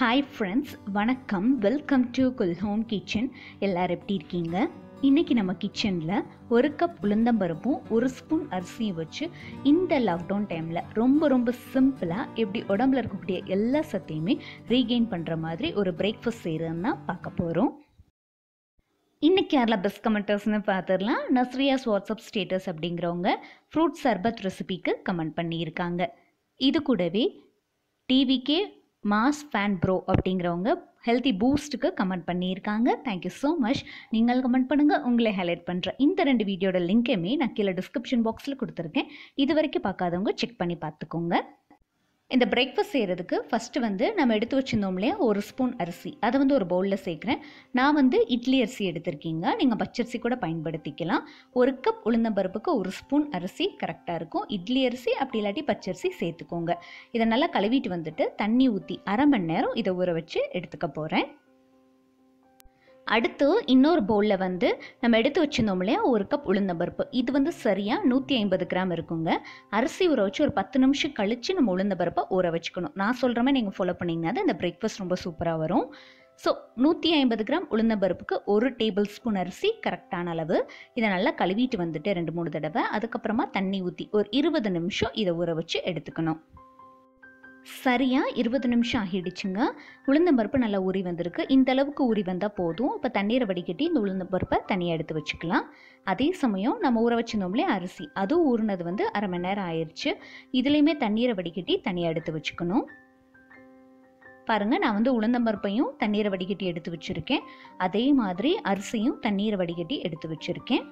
hi friends வணக்கம் welcome to cool home kitchen எல்லாரும் எப்படி இருக்கீங்க இன்னைக்கு நம்ம கிச்சனில் ஒரு கப் உளுந்தம்பருப்பும் ஒரு ஸ்பூன் அரிசியும் வச்சு இந்த லாக்டவுன் டைமில் ரொம்ப ரொம்ப சிம்பிளாக எப்படி உடம்புல இருக்கக்கூடிய எல்லா சத்தையுமே ரீகெயின் பண்ணுற மாதிரி ஒரு பிரேக்ஃபாஸ்ட் செய்கிறதுன்னு பார்க்க போகிறோம் இன்னைக்கு யாரெல்லாம் பெஸ்ட் கமெண்டர்ஸ்னு பார்த்துடலாம் நஸ்ரியாஸ் வாட்ஸ்அப் ஸ்டேட்டஸ் அப்படிங்கிறவங்க ஃப்ரூட் சர்பத் ரெசிபிக்கு கமெண்ட் பண்ணியிருக்காங்க இது கூடவே டிவிகே மாஸ் ஃபேன் ப்ரோ அப்படிங்கிறவங்க ஹெல்த்தி பூஸ்ட்டுக்கு கமெண்ட் பண்ணியிருக்காங்க தேங்க்யூ ஸோ மச் நீங்கள் கமெண்ட் பண்ணுங்கள் உங்களை ஹைலைட் பண்ணுறேன் இந்த ரெண்டு வீடியோட லிங்க்கையுமே நான் கீழே டிஸ்கிரிப்ஷன் பாக்ஸில் கொடுத்துருக்கேன் இது வரைக்கும் பார்க்காதவங்க செக் பண்ணி பார்த்துக்கோங்க இந்த பிரேக்ஃபாஸ்ட் செய்கிறதுக்கு ஃபஸ்ட்டு வந்து நம்ம எடுத்து வச்சுருந்தோம் இல்லையா ஒரு ஸ்பூன் அரிசி அதை வந்து ஒரு பவுலில் சேர்க்குறேன் நான் வந்து இட்லி அரிசி எடுத்திருக்கீங்க நீங்கள் பச்சரிசி கூட பயன்படுத்திக்கலாம் ஒரு கப் உளுந்தம்பருப்புக்கு ஒரு ஸ்பூன் அரிசி கரெக்டாக இருக்கும் இட்லி அரிசி அப்படி இல்லாட்டி பச்சரிசி சேர்த்துக்கோங்க இதை நல்லா கழுவிட்டு வந்துட்டு தண்ணி ஊற்றி அரை மணி நேரம் இதை ஊற வச்சு எடுத்துக்க போகிறேன் அடுத்து இன்னொரு பவுலில் வந்து நம்ம எடுத்து வச்சுருந்தோம் இல்லையா ஒரு கப் உளுந்தம்பருப்பு இது வந்து சரியாக நூற்றி ஐம்பது கிராம் இருக்குங்க அரிசி ஊற வச்சு ஒரு பத்து நிமிஷம் கழித்து நம்ம உளுந்தம்பருப்பை ஊற வச்சுக்கணும் நான் சொல்கிற மாதிரி நீங்கள் ஃபாலோ பண்ணிங்கன்னா தான் இந்த பிரேக்ஃபாஸ்ட் ரொம்ப சூப்பராக வரும் ஸோ நூற்றி ஐம்பது கிராம் உளுந்தம்பருப்புக்கு ஒரு டேபிள் ஸ்பூன் அரிசி கரெக்டான அளவு இதை நல்லா கழுவிட்டு வந்துட்டு ரெண்டு மூணு தடவை அதுக்கப்புறமா தண்ணி ஊற்றி ஒரு இருபது நிமிஷம் இதை ஊற வச்சு எடுத்துக்கணும் சரியாக இருபது நிமிஷம் ஆகிடுச்சுங்க உளுந்தம்பருப்பு நல்லா ஊறி வந்திருக்கு இந்த அளவுக்கு ஊறி வந்தால் போதும் இப்போ தண்ணீரை வடிகட்டி இந்த உளுந்தம்பருப்பை தனியாக எடுத்து வச்சுக்கலாம் அதே சமயம் நம்ம ஊற வச்சிருந்தோம்லே அரிசி அதுவும் ஊறினது வந்து அரை மணி நேரம் ஆயிடுச்சு இதுலேயுமே தண்ணீரை வடிகட்டி தனியாக எடுத்து வச்சுக்கணும் பாருங்கள் நான் வந்து உளுந்தம்பருப்பையும் தண்ணீரை வடிகட்டி எடுத்து வச்சுருக்கேன் அதே மாதிரி அரிசியும் தண்ணீரை வடிகட்டி எடுத்து வச்சுருக்கேன்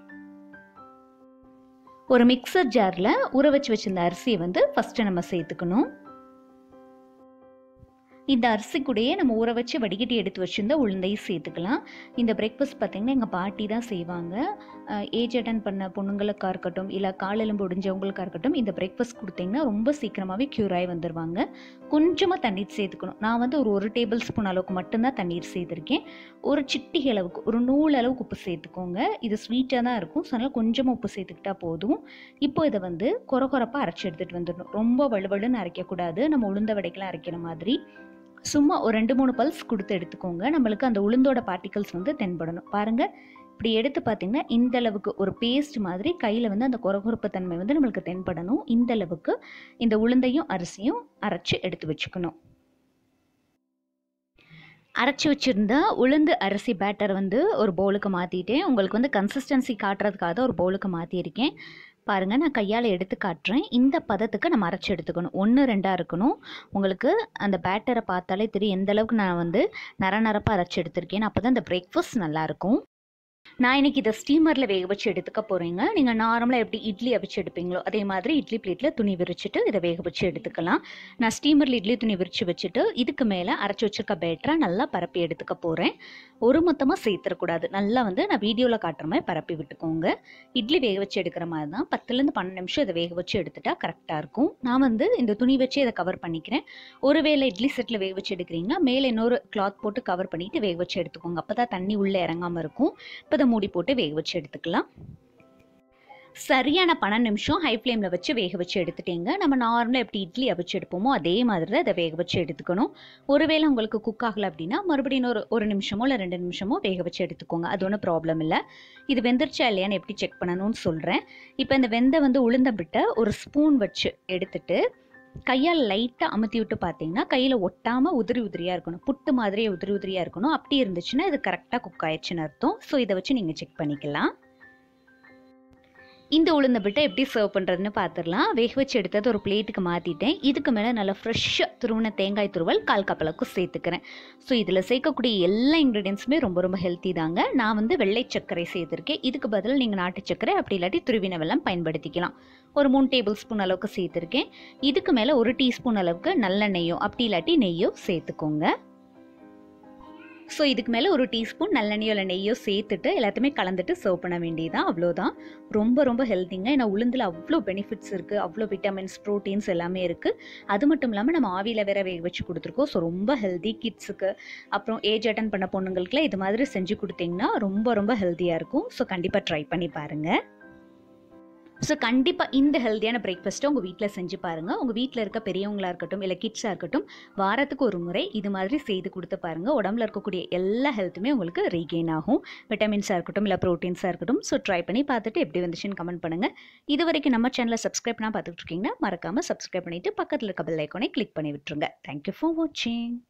ஒரு மிக்சர் ஜாரில் ஊற வச்சு வச்சிருந்த அரிசியை வந்து ஃபஸ்ட்டு நம்ம சேர்த்துக்கணும் இந்த அரிசி கூடயே நம்ம ஊற வச்சு வடிகட்டி எடுத்து வச்சுருந்த உளுந்தையும் சேர்த்துக்கலாம் இந்த பிரேக்ஃபாஸ்ட் பார்த்திங்கன்னா எங்கள் பாட்டி தான் செய்வாங்க ஏஜ் அட்டன் பண்ண பொண்ணுங்களுக்காக இருக்கட்டும் இல்லை காலெலும்பு ஒடிஞ்சவங்களுக்காக இருக்கட்டும் இந்த பிரேக்ஃபாஸ்ட் கொடுத்தீங்கன்னா ரொம்ப சீக்கிரமாகவே க்யூர் ஆகி வந்துடுவாங்க கொஞ்சமாக தண்ணீர் சேர்த்துக்கணும் நான் வந்து ஒரு ஒரு டேபிள் ஸ்பூன் அளவுக்கு மட்டும்தான் தண்ணீர் சேர்த்துருக்கேன் ஒரு சிட்டி அளவுக்கு ஒரு நூல் அளவுக்கு உப்பு சேர்த்துக்கோங்க இது ஸ்வீட்டாக தான் இருக்கும் ஸோ அதனால் கொஞ்சமாக உப்பு சேர்த்துக்கிட்டா போதும் இப்போ இதை வந்து கொர கொரப்பாக அரைச்சி எடுத்துகிட்டு வந்துடணும் ரொம்ப வலுவலுன்னு அரைக்கக்கூடாது நம்ம உளுந்த வடைக்கெல்லாம் அரைக்கிற மாதிரி சும்மா ஒரு ரெண்டு மூணு பல்ஸ் கொடுத்து எடுத்துக்கோங்க நம்மளுக்கு அந்த உளுந்தோட பார்ட்டிகல்ஸ் வந்து தென்படணும் பாருங்கள் இப்படி எடுத்து பார்த்தீங்கன்னா இந்த அளவுக்கு ஒரு பேஸ்ட் மாதிரி கையில் வந்து அந்த கொரகொரப்பு தன்மை வந்து நம்மளுக்கு தென்படணும் இந்த அளவுக்கு இந்த உளுந்தையும் அரிசியும் அரைச்சி எடுத்து வச்சுக்கணும் அரைச்சி வச்சுருந்த உளுந்து அரிசி பேட்டர் வந்து ஒரு பவுலுக்கு மாற்றிட்டேன் உங்களுக்கு வந்து கன்சிஸ்டன்சி காட்டுறதுக்காக தான் ஒரு பவுலுக்கு மாற்றியிருக்கேன் பாருங்கள் நான் கையால் எடுத்து காட்டுறேன் இந்த பதத்துக்கு நம்ம அரைச்சி எடுத்துக்கணும் ஒன்று ரெண்டாக இருக்கணும் உங்களுக்கு அந்த பேட்டரை பார்த்தாலே தெரியும் எந்த அளவுக்கு நான் வந்து நர நரப்பாக அரைச்சி எடுத்திருக்கேன் அப்போ தான் இந்த பிரேக்ஃபாஸ்ட் நல்லாயிருக்கும் நான் இன்னைக்கு இதை ஸ்டீமரில் வேக வச்சு எடுத்துக்க போகிறீங்க நீங்கள் நார்மலாக எப்படி இட்லி அவிச்சு எடுப்பீங்களோ அதே மாதிரி இட்லி பிளேட்டில் துணி விரிச்சிட்டு இதை வேக வச்சு எடுத்துக்கலாம் நான் ஸ்டீமரில் இட்லி துணி விரித்து வச்சுட்டு இதுக்கு மேலே அரைச்சி வச்சிருக்க பேட்டரை நல்லா பரப்பி எடுத்துக்க போகிறேன் ஒரு மொத்தமாக சேர்த்துடக்கூடாது நல்லா வந்து நான் வீடியோவில் காட்டுற மாதிரி பரப்பி விட்டுக்கோங்க இட்லி வேக வச்சு எடுக்கிற மாதிரி தான் பத்துலேருந்து பன்னெண்டு நிமிஷம் இதை வேக வச்சு எடுத்துட்டா கரெக்டாக இருக்கும் நான் வந்து இந்த துணி வச்சு இதை கவர் பண்ணிக்கிறேன் ஒருவேளை இட்லி செட்டில் வேக வச்சு எடுக்கிறீங்கன்னா மேலே இன்னொரு கிளாத் போட்டு கவர் பண்ணிவிட்டு வேக வச்சு எடுத்துக்கோங்க அப்போ தான் தண்ணி உள்ளே இறங்காமல் இருக்கும் இப்போ இதை மூடி போட்டு வேக வச்சு எடுத்துக்கலாம் சரியான பன்னெண்டு நிமிஷம் ஹை ஃப்ளேமில் வச்சு வேக வச்சு எடுத்துட்டீங்க நம்ம நார்மலாக எப்படி இட்லி அவிச்சு எடுப்போமோ அதே மாதிரி தான் இதை வேக வச்சு எடுத்துக்கணும் ஒருவேளை உங்களுக்கு குக் ஆகலை அப்படின்னா மறுபடியும் ஒரு ஒரு நிமிஷமோ இல்லை ரெண்டு நிமிஷமோ வேக வச்சு எடுத்துக்கோங்க அது ஒன்றும் ப்ராப்ளம் இல்லை இது வெந்துருச்சா இல்லையான்னு எப்படி செக் பண்ணணும்னு சொல்கிறேன் இப்போ இந்த வெந்தை வந்து உளுந்த விட்ட ஒரு ஸ்பூன் வச்சு எடுத்துட்டு கையால் லைட்டாக அமுத்தி விட்டு பார்த்தீங்கன்னா கையில் ஒட்டாமல் உதிரி உதிரியாக இருக்கணும் புட்டு மாதிரியே உதிரி உதிரியாக இருக்கணும் அப்படி இருந்துச்சுன்னா இது கரெக்டாக குக் ஆயிடுச்சுன்னு அர்த்தம் ஸோ இதை வச்சு நீங்கள் செக் பண்ணிக்கலாம் இந்த உளுந்த பிட்டை எப்படி சர்வ் பண்ணுறதுன்னு பார்த்துடலாம் வேக வச்சு எடுத்தது ஒரு பிளேட்டுக்கு மாற்றிட்டேன் இதுக்கு மேலே நல்லா ஃப்ரெஷ்ஷாக துருவின தேங்காய் துருவல் கால் கப்பலுக்கு சேர்த்துக்கிறேன் ஸோ இதில் சேர்க்கக்கூடிய எல்லா இன்க்ரீடியன்ஸுமே ரொம்ப ரொம்ப ஹெல்த்தி தாங்க நான் வந்து வெள்ளை சர்க்கரை சேர்த்துருக்கேன் இதுக்கு பதில் நீங்கள் நாட்டு சர்க்கரை அப்படி இல்லாட்டி துருவின வெல்லம் பயன்படுத்திக்கலாம் ஒரு மூணு டேபிள் ஸ்பூன் அளவுக்கு சேர்த்துருக்கேன் இதுக்கு மேலே ஒரு டீஸ்பூன் அளவுக்கு நல்லெண்ணெய்யோ அப்படி இல்லாட்டி நெய்யோ சேர்த்துக்கோங்க ஸோ இதுக்கு மேலே ஒரு டீஸ்பூன் நல்லெண்ணெயோ இல்லை நெய்யோ சேர்த்துட்டு எல்லாத்தையுமே கலந்துட்டு சர்வ் பண்ண வேண்டியதான் அவ்வளோதான் ரொம்ப ரொம்ப ஹெல்த்திங்க ஏன்னா உளுந்தில் அவ்வளோ பெனிஃபிட்ஸ் இருக்குது அவ்வளோ விட்டமின்ஸ் ப்ரோட்டீன்ஸ் எல்லாமே இருக்குது அது மட்டும் இல்லாமல் நம்ம ஆவியில் வேற வேக வச்சு கொடுத்துருக்கோம் ஸோ ரொம்ப ஹெல்தி கிட்ஸுக்கு அப்புறம் ஏஜ் அட்டன் பண்ண பொண்ணுங்களுக்குலாம் இது மாதிரி செஞ்சு கொடுத்தீங்கன்னா ரொம்ப ரொம்ப ஹெல்த்தியாக இருக்கும் ஸோ கண்டிப்பாக ட்ரை பண்ணி பாருங்கள் ஸோ கண்டிப்பாக இந்த ஹெல்த்தியான பிரேக்ஃபாஸ்ட்டை உங்கள் வீட்டில் செஞ்சு பாருங்கள் உங்கள் வீட்டில் இருக்க பெரியவங்களாக இருக்கட்டும் இல்லை கிட்ஸாக இருக்கட்டும் வாரத்துக்கு ஒரு முறை இது மாதிரி செய்து கொடுத்து பாருங்கள் உடம்புல இருக்கக்கூடிய எல்லா ஹெல்த்துமே உங்களுக்கு ரீகெயின் ஆகும் விட்டமின்ஸாக இருக்கட்டும் இல்லை ப்ரோட்டீன்ஸாக இருக்கட்டும் ஸோ ட்ரை பண்ணி பார்த்துட்டு எப்படி வந்துச்சுன்னு கமெண்ட் பண்ணுங்கள் இது வரைக்கும் நம்ம சேனலை சப்ஸ்கிரைப் பண்ணால் பார்த்துட்டு இருக்கீங்கன்னா மறக்காமல் சப்ஸ்கிரைப் பண்ணிவிட்டு பக்கத்தில் இருக்க பெல் ஐக்கானை கிளிக் பண்ணி விட்டுருங்க தேங்க்யூ ஃபார் வாட்சிங்